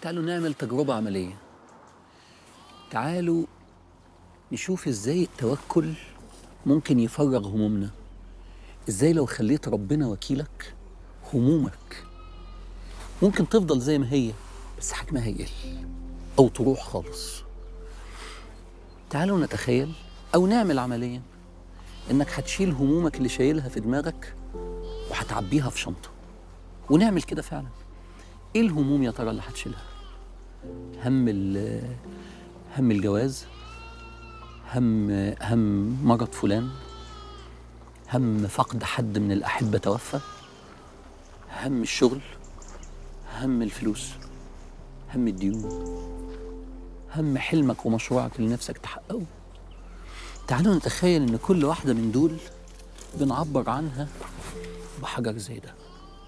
تعالوا نعمل تجربة عملية تعالوا نشوف ازاي التوكل ممكن يفرغ همومنا ازاي لو خليت ربنا وكيلك همومك ممكن تفضل زي ما هي بس حجمها يقل او تروح خالص تعالوا نتخيل او نعمل عمليا انك هتشيل همومك اللي شايلها في دماغك وهتعبيها في شنطه ونعمل كده فعلا ايه الهموم يا ترى اللي هتشيلها هم ال- هم الجواز هم هم مرض فلان هم فقد حد من الأحبة توفى هم الشغل هم الفلوس هم الديون هم حلمك ومشروعك اللي نفسك تحققه تعالوا نتخيل ان كل واحدة من دول بنعبر عنها بحجر زي ده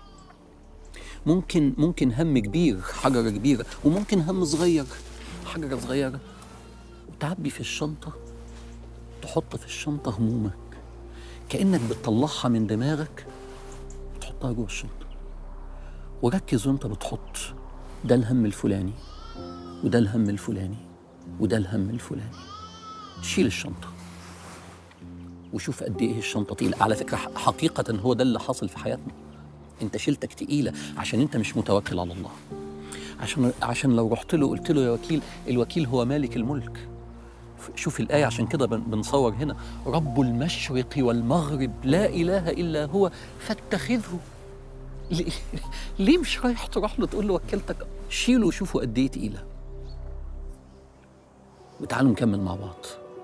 ممكن ممكن هم كبير حجرة كبيرة وممكن هم صغير حجرة صغيرة وتعبي في الشنطة تحط في الشنطة همومك كأنك بتطلعها من دماغك وتحطها جوه الشنطة وركز وانت بتحط ده الهم الفلاني وده الهم الفلاني وده الهم الفلاني شيل الشنطة وشوف قد ايه الشنطة تقيلة على فكرة ح- حقيقة هو ده اللي حاصل في حياتنا انت شيلتك تقيلة عشان انت مش متوكل على الله عشان عشان لو رحت له قلت له يا وكيل الوكيل هو مالك الملك شوف الآية عشان كده بن- بنصور هنا رب المشرق والمغرب لا إله إلا هو فاتخذه ليه, ليه مش رايح تروح له تقول له وكلتك شيله وشوفوا قد إيه تقيلة وتعالوا نكمل مع بعض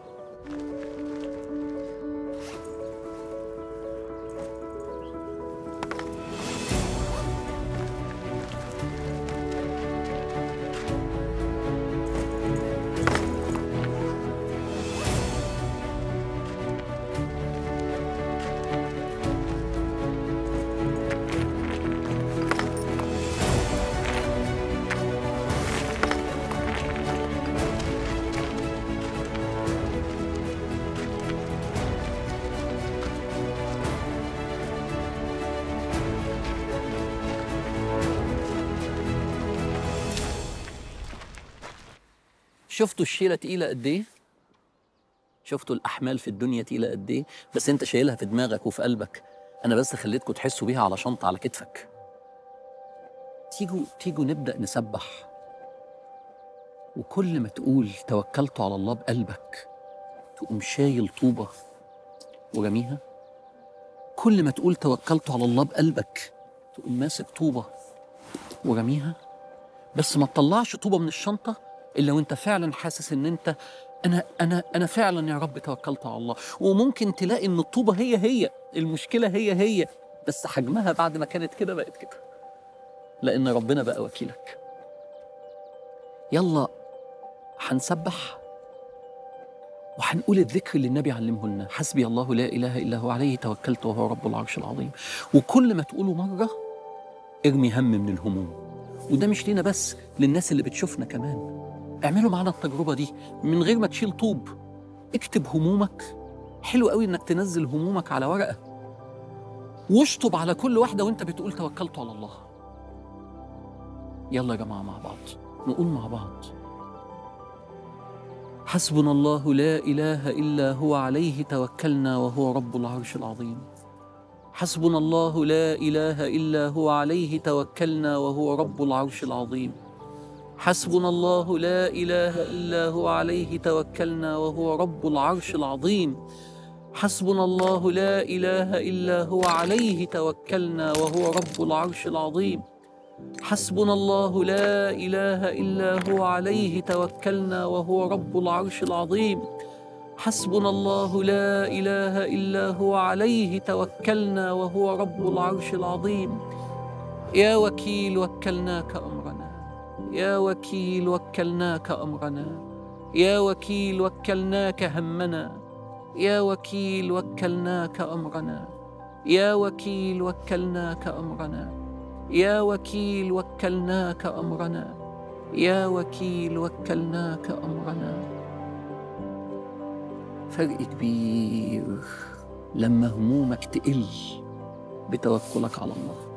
شفتوا الشيلة تقيلة قد إيه؟ شفتوا الأحمال في الدنيا تقيلة قد إيه؟ بس أنت شايلها في دماغك وفي قلبك أنا بس خليتكم تحسوا بيها على شنطة على كتفك تيجوا تيجوا نبدأ نسبح وكل ما تقول توكلت على الله بقلبك تقوم شايل طوبة ورميها كل ما تقول توكلت على الله بقلبك تقوم ماسك طوبة ورميها بس ما تطلعش طوبة من الشنطة إلا وأنت فعلا حاسس إن أنت أنا أنا أنا فعلا يا رب توكلت على الله وممكن تلاقي إن الطوبة هي هي المشكلة هي هي بس حجمها بعد ما كانت كده بقت كده لأن ربنا بقى وكيلك يلا هنسبح وهنقول الذكر اللي النبي علمه لنا حسبي الله لا إله إلا هو عليه توكلت وهو رب العرش العظيم وكل ما تقوله مرة ارمي هم من الهموم وده مش لينا بس للناس اللي بتشوفنا كمان اعملوا معانا التجربة دي من غير ما تشيل طوب اكتب همومك حلو قوي انك تنزل همومك على ورقة واشطب على كل واحدة وانت بتقول توكلت على الله يلا يا جماعة مع بعض نقول مع بعض حسبنا الله لا إله إلا هو عليه توكلنا وهو رب العرش العظيم حسبنا الله لا إله إلا هو عليه توكلنا وهو رب العرش العظيم حسبنا الله لا إله إلا هو عليه توكلنا وهو رب العرش العظيم حسبنا الله لا إله إلا هو عليه توكلنا وهو رب العرش العظيم حسبنا الله لا إله إلا هو عليه توكلنا وهو رب العرش العظيم حسبنا الله لا إله إلا هو عليه توكلنا وهو رب العرش العظيم يا وكيل وكلناك أمرنا يا وكيل وكلناك أمرنا يا وكيل وكلناك همنا يا وكيل وكلناك أمرنا يا وكيل وكلناك أمرنا يا وكيل وكلناك أمرنا يا وكيل وكلناك أمرنا فرق كبير لما همومك تقل بتوكلك على الله